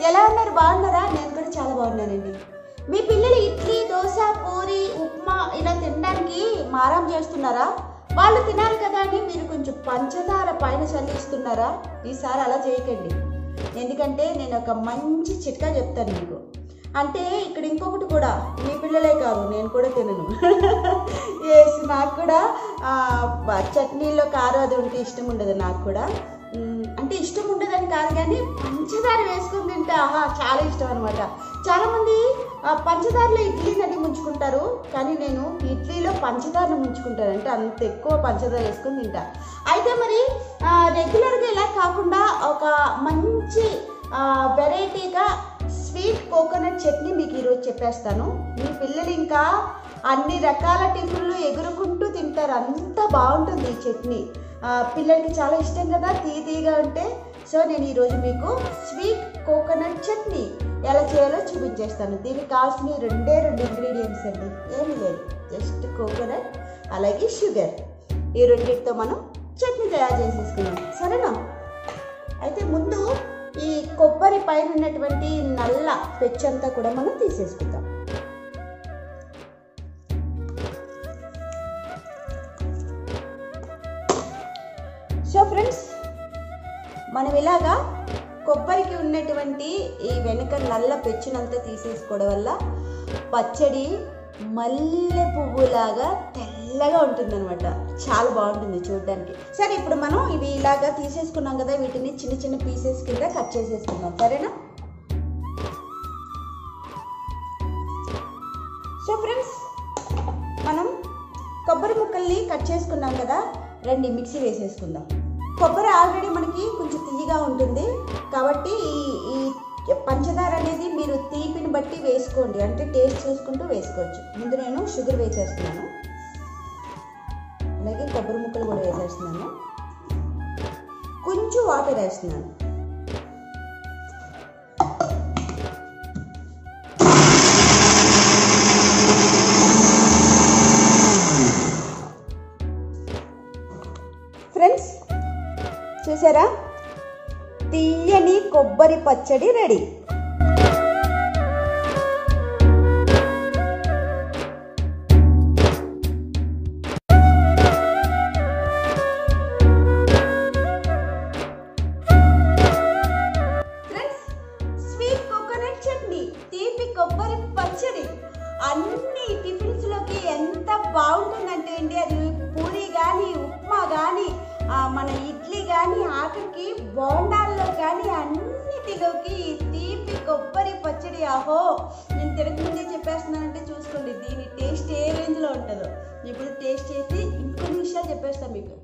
ఎలా ఉన్నారు బాగున్నారా నేను కూడా చాలా బాగున్నానండి మీ పిల్లలు ఇడ్లీ దోశ పూరి ఉప్మా ఇలా తినడానికి మారం చేస్తున్నారా వాళ్ళు తినాలి కదా అని మీరు కొంచెం పంచదార పైన చల్లిస్తున్నారా ఈసారి అలా చేయకండి ఎందుకంటే నేను ఒక మంచి చిట్కా చెప్తాను మీకు అంటే ఇక్కడ ఇంకొకటి కూడా మీ పిల్లలే కాదు నేను కూడా తినను ఎస్ నాకు కూడా ఆ, బ- చట్నీలో కారం అది ఉంటే ఇష్టం ఉండదు నాకు కూడా మ్, అంటే ఇష్టం ఉండదని కాదు కానీ పంచదార వేసుకుని తింటే ఆహా చాలా ఇష్టం అనమాట చాలామంది ఆ, పంచదారలో ఇడ్లీని అది ముంచుకుంటారు కానీ నేను ఇడ్లీలో పంచదారను ముంచుకుంటాను అంటే అంత ఎక్కువ పంచదార వేసుకొని తింటా అయితే మరి ఆ, రెగ్యులర్గా ఇలా కాకుండా ఒక మంచి ఆ, వెరైటీగా స్వీట్ కోకోనట్ చట్నీ మీకు ఈరోజు చెప్పేస్తాను మీ పిల్లలు ఇంకా అన్ని రకాల టిఫిన్లు ఎగురుకుంటూ తింటారు అంత బాగుంటుంది ఈ చట్నీ ఆ, పిల్లలకి చాలా ఇష్టం కదా తీ తీగా ఉంటే సో నేను ఈరోజు మీకు స్వీట్ కోకోనట్ చట్నీ ఎలా చేయాలో చూపించేస్తాను దీనికి కావాల్సిన రెండే రెండు ఇంగ్రీడియంట్స్ అండి ఏమీ లేదు జస్ట్ కోకోనట్ అలాగే షుగర్ ఈ రెండింటితో మనం చట్నీ తయారు చేసేసుకున్నాం సరేనా అయితే ముందు ఈ కొబ్బరి పైన ఉన్నటువంటి నల్ల పెచ్చంతా కూడా మనం తీసేసుకుందాం సో ఫ్రెండ్స్ మనం ఇలాగా కొబ్బరికి ఉన్నటువంటి ఈ వెనక నల్ల పెచ్చునంతా తీసేసుకోవడం వల్ల పచ్చడి మల్లె పువ్వులాగా తెల్లగా ఉంటుందన్నమాట చాలా బాగుంటుంది చూడడానికి సరే ఇప్పుడు మనం ఇవి ఇలాగా తీసేసుకున్నాం కదా వీటిని చిన్న చిన్న పీసెస్ కింద కట్ చేసేసుకుందాం సరేనా సో ఫ్రెండ్స్ మనం కొబ్బరి ముక్కల్ని కట్ చేసుకున్నాం కదా రండి మిక్సీ వేసేసుకుందాం కొబ్బరి ఆల్రెడీ మనకి కొంచెం తీయగా ఉంటుంది కాబట్టి ఈ ఈ పంచదార అనేది మీరు తీపిని బట్టి వేసుకోండి అంటే టేస్ట్ చూసుకుంటూ వేసుకోవచ్చు ముందు నేను షుగర్ వేసేస్తున్నాను అలాగే కొబ్బరి ముక్కలు కూడా వేసేస్తున్నాను కొంచెం వాటర్ వేస్తున్నాను ఫ్రెండ్స్ చూసారా తీయని కొబ్బరి పచ్చడి ready friends sweet coconut chutney తీపి కొబ్బరి పచ్చడి అన్ని టిఫిన్స్ లోకి ఎంత బాగుంటుందంటే అండి అది పూరి కానీ ఉప్మా కానీ మన ఇడ్లీ కానీ ఆఖరికి బోండాల్లో కానీ అన్నిటిలోకి ఈ తీపి కొబ్బరి పచ్చడి ఆహో నేను తిరగముందే చెప్పేస్తున్నానంటే చూసుకోండి దీని టేస్ట్ ఏ రేంజ్లో ఉంటుందో ఇప్పుడు టేస్ట్ చేసి ఇంకొన్ని విషయాలు చెప్పేస్తాను మీకు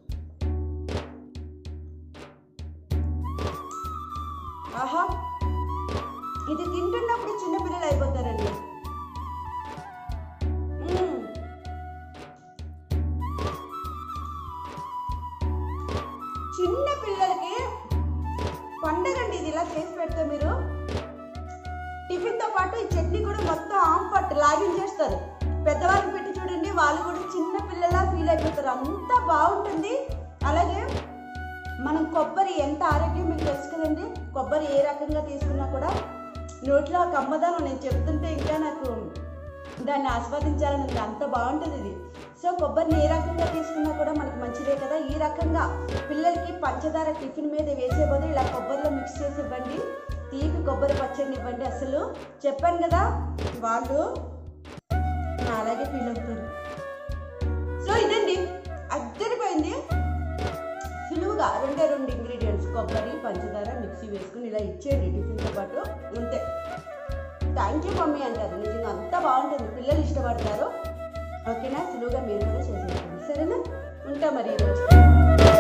ఆహా ఇది తింటున్నప్పుడు చిన్నపిల్లలు అయిపోతారండి మ్మ్. చిన్న పిల్లలకి పండగండి ఇది ఇలా చేసి పెడితే మీరు టిఫిన్తో పాటు ఈ చట్నీ కూడా మొత్తం ఆమ్ పట్టు లాగించేస్తారు పెద్దవాళ్ళకి పెట్టి చూడండి వాళ్ళు కూడా చిన్న పిల్లలా ఫీల్ అయిపోతారు అంత బాగుంటుంది అలాగే మనం కొబ్బరి ఎంత ఆరోగ్యం మీకు తెలుసు కదండి కొబ్బరి ఏ రకంగా తీసుకున్నా కూడా నోట్లో ఆ కమ్మదనం నేను చెప్తుంటే ఇంకా నాకు దాన్ని ఆస్వాదించాలని ఉంది అంత బాగుంటుంది ఇది సో కొబ్బరిని ఏ రకంగా తీసుకున్నా కూడా మనకి మంచిదే కదా ఈ రకంగా పిల్లలకి పంచదార టిఫిన్ మీద వేసే బదులు ఇలా కొబ్బరిలో మిక్స్ చేసి ఇవ్వండి తీపి కొబ్బరి పచ్చడిని ఇవ్వండి అసలు చెప్పాను కదా వాళ్ళు నా అలాగే ఫీల్ అవుతారు సో ఇదండి అద్దరిపోయింది సులువుగా రెండే రెండు ఇంగ్రీడియంట్స్ కొబ్బరి పంచదార మిక్సీ వేసుకుని ఇలా ఇచ్చేయండి టిఫిన్తో పాటు అంతే థ్యాంక్ యూ మమ్మీ అంటారు నిజంగా అంత బాగుంటుంది పిల్లలు ఇష్టపడతారు ఓకేనా సులువుగా మీరు కూడా చేసేసుకోండి సరేనా ఉంటా మరి ఈరోజు